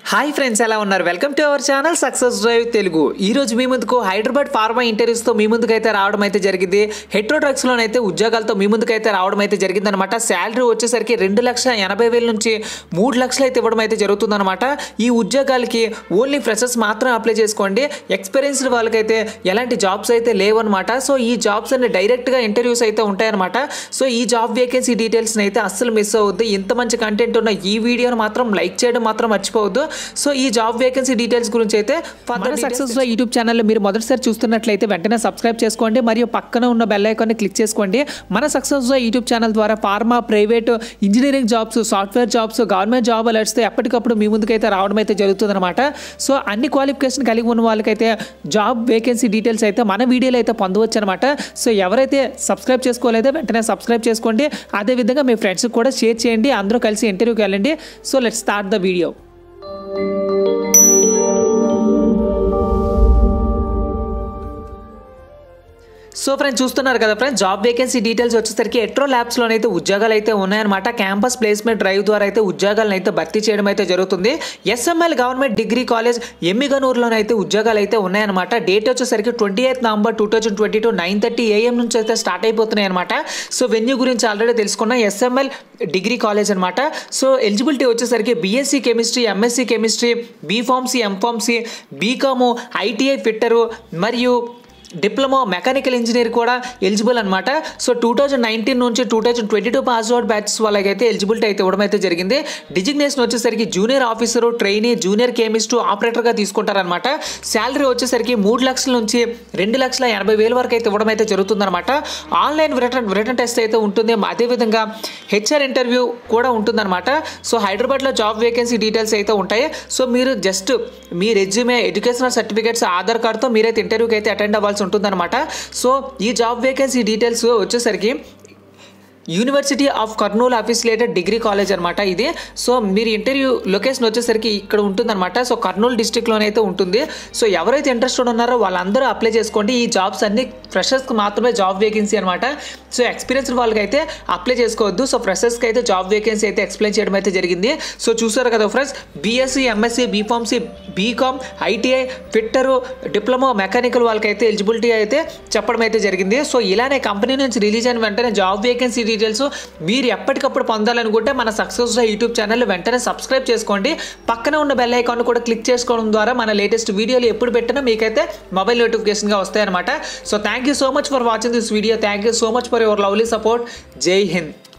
hi friends ఎలా ఉన్నారు welcome to our channel success drive Telugu ఈ రోజు మీ ముందుకు హైదరాబాద్ ఫార్మా ఇంటర్వ్యూస్తో మీ ముందుకు అయితే రావడం అయితే జరిగింది హెట్రో డ్రగ్స్లోనైతే ఉద్యోగాలతో మీ ముందుకు అయితే రావడం అయితే జరిగింది అనమాట శాలరీ వచ్చేసరికి రెండు లక్షల ఎనభై వేల నుంచి మూడు లక్షలు అయితే ఇవ్వడం అయితే జరుగుతుందన్నమాట ఈ ఉద్యోగాలకి ఓన్లీ ఫ్రెషర్స్ మాత్రం అప్లై చేసుకోండి ఎక్స్పీరియన్స్డ్ వాళ్ళకైతే ఎలాంటి జాబ్స్ అయితే లేవన్నమాట సో ఈ జాబ్స్ అన్ని డైరెక్ట్గా ఇంటర్వ్యూస్ అయితే ఉంటాయన్నమాట సో ఈ జాబ్ వేకెన్సీ డీటెయిల్స్ని అయితే అస్సలు మిస్ అవ్వద్దు ఇంత మంచి కంటెంట్ ఉన్న ఈ వీడియోని మాత్రం లైక్ చేయడం మాత్రం మర్చిపోవద్దు సో ఈ జాబ్ వేకెన్సీ డీటెయిల్స్ గురించి అయితే ఫర్దర్ సక్సెస్ లో యూట్యూబ్ ఛానల్ మీరు మొదటిసారి చూస్తున్నట్లయితే వెంటనే సబ్స్క్రైబ్ చేసుకోండి మరియు పక్కన ఉన్న బెల్ ఐకాన్ని క్లిక్ చేసుకోండి మన సక్సెస్ లో యూట్యూబ్ ఛానల్ ద్వారా pharma private engineering jobs software jobs government job alerts ఎప్పటికప్పుడు మీ ముందుకైతే రావడం అయితే జరుగుతుందన్నమాట సో అన్ని క్వాలిఫికేషన్ కలిగి ఉన్న వాళ్ళకైతే జాబ్ వేకెన్సీ డీటెయిల్స్ అయితే మన వీడియోలో అయితే పొందవచ్చు అనమాట సో ఎవరైతే సబ్స్క్రైబ్ చేసుకోలేదో వెంటనే సబ్స్క్రైబ్ చేసుకోండి అదేవిధంగా మీ ఫ్రెండ్స్కి కూడా షేర్ చేయండి అందరూ కలిసి ఇంటర్వ్యూకి వెళ్ళండి so let start the video so friends చూస్తున్నారు కదా ఫ్రెండ్స్ జాబ్ వేకెన్సీ డీటెయిల్స్ వచ్చేసరికి ఎట్రో ల్యాబ్స్లోనైతే అయితే ఉద్యోగాలు అయితే ఉన్నాయన్నమాట క్యాంపస్ ప్లేస్మెంట్ డ్రైవ్ ద్వారా అయితే ఉద్యోగాలను అయితే భర్తీ చేయడం అయితే జరుగుతుంది ఎస్ఎంఎల్ గవర్నమెంట్ డిగ్రీ కాలేజ్ ఎమ్మిగనూరులోనైతే ఉద్యోగాలు అయితే ఉన్నాయన్నమాట డేట్ వచ్చేసరికి twenty eighth November two thousand twenty two nine thirty AM నుంచి అయితే స్టార్ట్ అయిపోతున్నాయి అనమాట సో వెన్యూ గురించి ఆల్రెడీ తెలుసుకున్న ఎస్ఎంఎల్ డిగ్రీ కాలేజ్ అనమాట సో ఎలిజిబిలిటీ వచ్చేసరికి BSc chemistry MSc chemistry B Pharmacy M Pharmacy BCom ITI fitter మరియు డిప్లొమా మెకానికల్ ఇంజనీర్ కూడా ఎలిజిబుల్ అనమాట సో టూ థౌజండ్ నైన్టీన్ నుంచి two thousand twenty two pass out batches వాళ్ళకైతే eligibility అయితే ఇవ్వడం అయితే జరిగింది డిజిగ్నేషన్ వచ్చేసరికి junior officer trainee junior chemist ఆపరేటర్గా తీసుకుంటారనమాట శాలరీ వచ్చేసరికి మూడు లక్షల నుంచి రెండు లక్షల ఎనభై వేల వరకు అయితే ఇవ్వడం అయితే జరుగుతుందన్నమాట ఆన్లైన్ రిటర్న్ రిటర్న్ టెస్ట్ అయితే ఉంటుంది అదేవిధంగా హెచ్ఆర్ ఇంటర్వ్యూ కూడా ఉంటుందన్నమాట సో హైదరాబాద్లో జాబ్ వేకెన్సీ డీటెయిల్స్ అయితే ఉంటాయి సో మీరు జస్ట్ మీ రెజ్యూమే ఎడ్యుకేషనల్ సర్టిఫికేట్స్ ఆధార్ కార్డ్తో మీరైతే ఇంటర్వ్యూకి అయితే అటెండ్ అవ్వాల్సి ఉంటుందన్నమాట సో ఈ జాబ్ వేకెన్సీ డీటెయిల్స్ వచ్చేసరికి university of Kurnool affiliated degree college అనమాట ఇది సో మీరు ఇంటర్వ్యూ లొకేషన్ వచ్చేసరికి ఇక్కడ ఉంటుందన్నమాట సో కర్నూలు డిస్టిక్లోనే అయితే ఉంటుంది సో ఎవరైతే ఇంట్రెస్టెడ్ ఉన్నారో వాళ్ళందరూ అప్లై చేసుకోండి ఈ జాబ్స్ అన్ని ఫ్రెషర్స్కి మాత్రమే జాబ్ వేకెన్సీ అనమాట సో ఎక్స్పీరియన్స్డ్ వాళ్ళకి అయితే అప్లై చేసుకోవద్దు సో ఫ్రెషర్స్కి అయితే జాబ్ వేకెన్సీ అయితే ఎక్స్ప్లెయిన్ చేయడం అయితే జరిగింది సో చూసారు కదా friends BSc MSc B Pharmacy BCom ITI fitter diploma mechanical వాళ్ళకైతే ఎలిజిబిలిటీ అయితే చెప్పడం అయితే జరిగింది సో ఇలానే కంపెనీ నుంచి రిలీజ్ అయిన వెంటనే జాబ్ వేకెన్సీ డీటెయిల్స్ మీరు ఎప్పటికప్పుడు పొందాలనుకుంటే మన సక్సెస్ యూట్యూబ్ ఛానల్ వెంటనే సబ్స్క్రైబ్ చేసుకోండి పక్కన ఉన్న బెల్ ఐకాన్ కూడా క్లిక్ చేసుకోవడం ద్వారా మన లేటెస్ట్ వీడియోలు ఎప్పుడు పెట్టినా మీకైతే మొబైల్ నోటిఫికేషన్గా వస్తాయన్నమాట so thank you so much for watching this video thank you so much for your lovely support జై హింద్